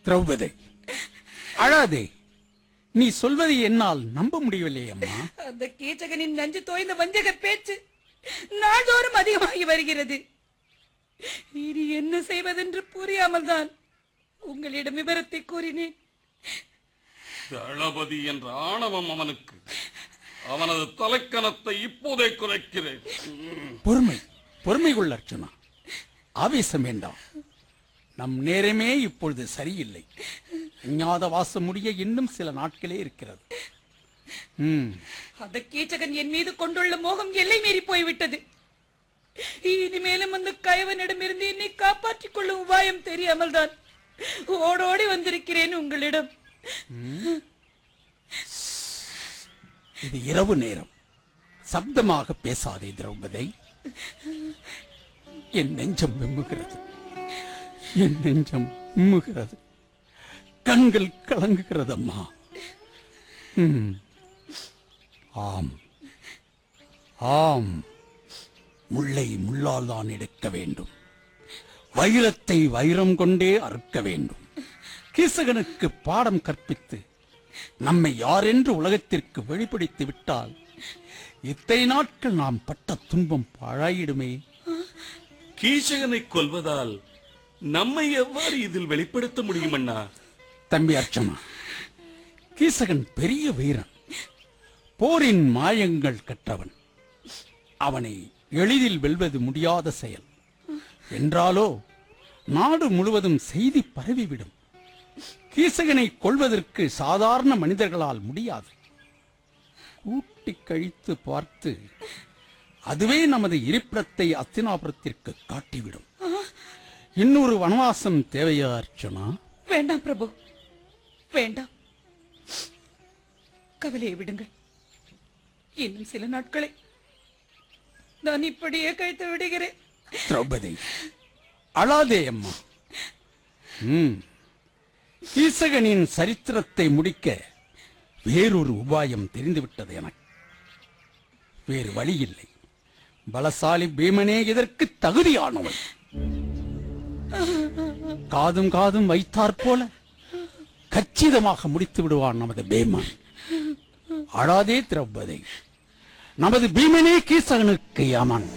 திரௌபதி அழாதே நீ சொல்வதை என்னால் நம்ப முடியவில்லை அம்மா அந்த கீச்சகனின் நஞ்சு தோய்ந்த வஞ்சக பேச்சு நாள்தோறும் அதிகமாகி வருகிறது இனி என்ன செய்வதென்று புரியாமல் தான் உங்களிடம் விவரத்தை கூறினேன் தளபதி என்ற ஆணவம் அவனுக்கு அவனது தலைக்கணத்தை இப்போதே குறைக்கிறேன் ம். பொறுமை பொறுமை கொள்ள அர்ச்சனா ஆவேசம் வேண்டாம் நம் நேரமே இப்பொழுது சரியில்லை அஞ்ஞாத வாசம் முடிய இன்னும் சில நாட்களே இருக்கிறது ம் அந்த கீச்சகன் என் மீது கொண்டுள்ள மோகம் எல்லை மீறி போய்விட்டது இனிமேலும் அந்த கயவனிடமிருந்து என்னை காப்பாற்றிக் கொள்ளும் உபாயம் தெரியாமல் தான் ஓடோடி வந்திருக்கிறேன் உங்களிடம் இது இரவு நேரம் சப்தமாக பேசாதே திரௌபதி என் நெஞ்சம் விம்முகிறது என் நெஞ்சம் விம்முகிறது கண்கள் கலங்குகிறது அம்மா ம். ஆம் ஆம் முள்ளை முள்ளால் தான் எடுக்க வேண்டும் வைரத்தை வைரம் கொண்டே அறுக்க வேண்டும் கீசகனுக்கு பாடம் கற்பித்து நம்மை யாரென்று உலகத்திற்கு வெளிப்படுத்தி விட்டால் இத்தனை நாட்கள் நாம் பட்ட துன்பம் பாழாயிடுமே கீச்சகனை கொல்வதால் நம்மை எவ்வாறு இதில் வெளிப்படுத்த முடியும் அண்ணா தம்பி அர்ச்சனா கீசகன் பெரிய வீரன் போரின் மாயங்கள் கற்றவன் அவனை எளிதில் வெல்வது முடியாத செயல் என்றாலோ நாடு முழுவதும் செய்தி பரவிவிடும் கீசகனை கொள்வதற்கு சாதாரண மனிதர்களால் முடியாது கூட்டி கழித்து பார்த்து அதுவே நமது இருப்பிடத்தை அத்தினாபுரத்திற்கு காட்டிவிடும் இன்னொரு வனவாசம் தேவையா அர்ச்சனா வேண்டாம் பிரபு வேண்டாம் கவலையை விடுங்கள் இன்னும் சில நாட்களை நான் இப்படியே கழித்து விடுகிறேன் திரௌபதி அழாதே அம்மா ம் கீசகனின் சரித்திரத்தை முடிக்க வேறொரு உபாயம் தெரிந்துவிட்டது எனக்கு வேறு வழி இல்லை பலசாலி பீமனே இதற்கு தகுதியானவன் காதும் காதும் வைத்தாற் போல கச்சிதமாக முடித்து விடுவான் நமது பீமன் அழாதே திரௌபதி நமது பீமனே கீசகனுக்கு யமன்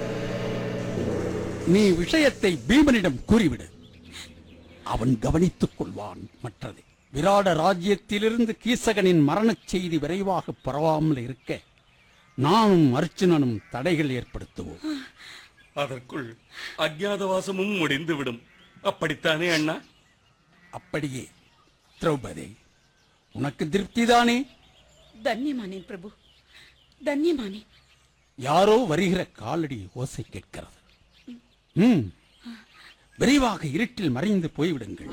நீ விஷயத்தை பீமனிடம் கூறிவிடு அவன் கவனித்துக் கொள்வான் மற்றது விராட ராஜ்யத்திலிருந்து கீசகனின் மரணச் செய்தி விரைவாக பரவாமல் இருக்க நானும் அர்ச்சுனனும் தடைகள் ஏற்படுத்துவோம் அதற்குள் அஜ்ஞாதவாசமும் முடிந்துவிடும் அப்படித்தானே அண்ணா அப்படியே திரௌபதி உனக்கு திருப்திதானே தன்யமானேன் பிரபு தன்யமானேன் யாரோ வருகிற காலடி ஓசை கேட்கிறது ம் விரைவாக இருட்டில் மறைந்து போய்விடுங்கள்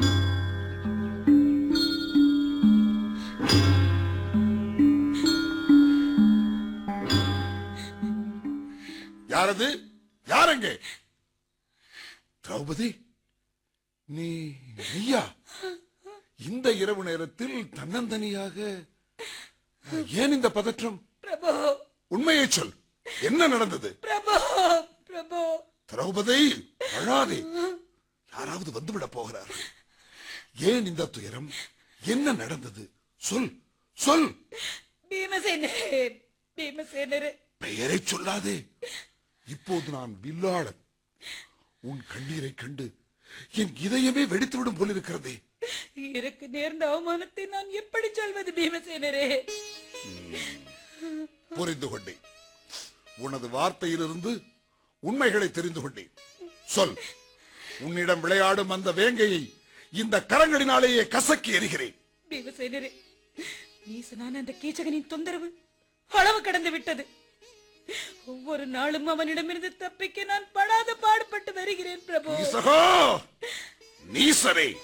யாரது யாரங்கே திரௌபதி நீ நீயா இந்த இரவு நேரத்தில் தன்னந்தனியாக ஏன் இந்த பதற்றம் பிரபு உண்மையை சொல் என்ன நடந்தது பிரபு பிரபு திரௌபதி அழாதே யாராவது வந்துவிட போகிறார்கள் ஏன் இந்த துயரம் என்ன நடந்தது சொல் சொல் பீமசேனரே பீமசேனரே பெயரை சொல்லாதே இப்போது நான் வில்லாளன் உன் கண்ணீரை கண்டு என் இதயமே வெடித்துவிடும் போலிருக்கிறதே எனக்கு நேர்ந்த அவமானத்தை நான் எப்படி சொல்வது பீமசேனரே புரிந்து கொண்டேன் உனது வார்த்தையிலிருந்து உண்மைகளை தெரிந்து கொண்டேன் சொல் உன்னிடம் விளையாடும் அந்த வேங்கையை இந்த கரங்களினாலேயே கசக்கி எறிகிறேன் பீமசேனரே நீசனான அந்த கீச்சகனின் தொந்தரவு அளவு கடந்து விட்டது ஒவ்வொரு நாளும் அவனிடமிருந்து தப்பிக்க நான் படாத பாடுபட்டு வருகிறேன் பிரபு ஈசகோ நீசரே